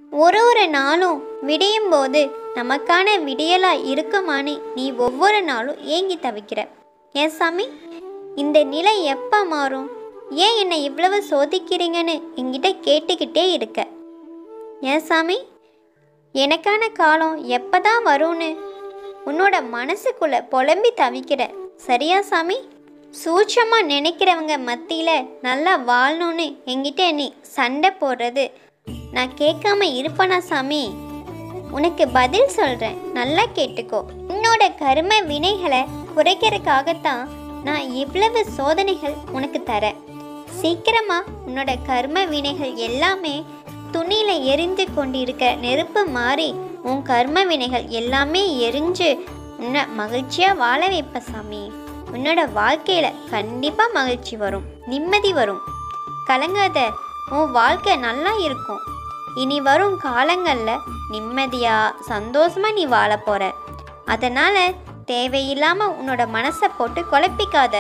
ஒரு ஒரு நாளும் விடியும் போது நமக்கான விடியலா இருக்குமான்னு நீ ஒவ்வொரு நாளும் ஏங்கி தவிக்கிற ஏன் சாமி இந்த நிலை எப்போ மாறும் ஏன் என்னை இவ்வளவு சோதிக்கிறீங்கன்னு என்கிட்ட கேட்டுக்கிட்டே இருக்க ஏன் சாமி எனக்கான காலம் எப்பதான் வரும்னு உன்னோட மனசுக்குள்ள புலம்பி தவிக்கிற சரியா சாமி சூட்சமாக நினைக்கிறவங்க மத்தியில் நல்லா வாழணும்னு என்கிட்ட நீ சண்டை போடுறது நான் கேட்காம இருப்பனா சாமி உனக்கு பதில் சொல்கிறேன் நல்லா கேட்டுக்கோ உன்னோட கர்ம வினைகளை குறைக்கிறதுக்காகத்தான் நான் இவ்வளவு சோதனைகள் உனக்கு தரேன் சீக்கிரமா உன்னோட கர்ம வினைகள் எல்லாமே துணியில எரிந்து கொண்டிருக்க நெருப்பு மாறி உன் கர்ம வினைகள் எல்லாமே எரிஞ்சு உன்னை மகிழ்ச்சியா வாழ வைப்ப சாமி உன்னோட வாழ்க்கையில கண்டிப்பா மகிழ்ச்சி வரும் நிம்மதி வரும் கலங்காத உன் வாழ்க்கை நல்லா இருக்கும் இனி வரும் காலங்களில் நிம்மதியா சந்தோஷமா நீ வாழ போற அதனால தேவையில்லாம உன்னோட மனசை போட்டு குழப்பிக்காத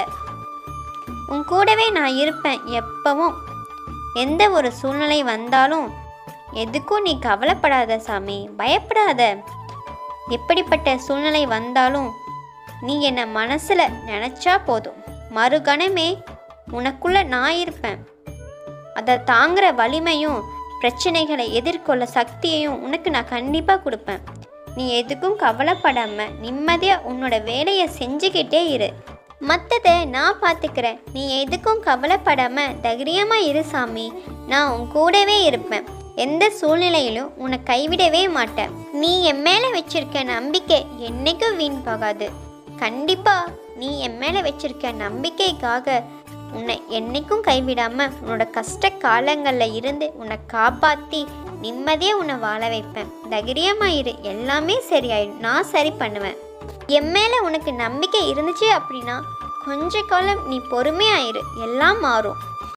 உன் கூடவே நான் இருப்பேன் எப்பவும் எந்த ஒரு சூழ்நிலை வந்தாலும் எதுக்கும் நீ கவலைப்படாத சாமி பயப்படாத எப்படிப்பட்ட சூழ்நிலை வந்தாலும் நீ என்னை மனசில் நினச்சா போதும் மறுகணமே உனக்குள்ள நான் இருப்பேன் அதை தாங்குற வலிமையும் பிரச்சனைகளை எதிர்கொள்ள சக்தியையும் உனக்கு நான் கண்டிப்பாக கொடுப்பேன் நீ எதுக்கும் கவலைப்படாம நிம்மதியாக உன்னோட வேலையை செஞ்சுக்கிட்டே இரு மற்றதை நான் பார்த்துக்கிறேன் நீ எதுக்கும் கவலைப்படாம தைரியமாக இரு சாமி நான் உன் கூடவே இருப்பேன் எந்த சூழ்நிலையிலும் உன்னை கைவிடவே மாட்டேன் நீ என் மேலே வச்சிருக்க நம்பிக்கை என்னைக்கும் வீண் போகாது கண்டிப்பா நீ என் மேலே வச்சிருக்க நம்பிக்கைக்காக உன்னை என்னைக்கும் கைவிடாம உன்னோட கஷ்ட காலங்களில் இருந்து உன்னை காப்பாற்றி நிம்மதியாக உன்னை வாழ வைப்பேன் தைரியமாக இரு எல்லாமே சரியாயிடும் நான் சரி பண்ணுவேன் என் மேலே உனக்கு நம்பிக்கை இருந்துச்சு அப்படின்னா கொஞ்ச காலம் நீ பொறுமையாயிரு எல்லாம் மாறும்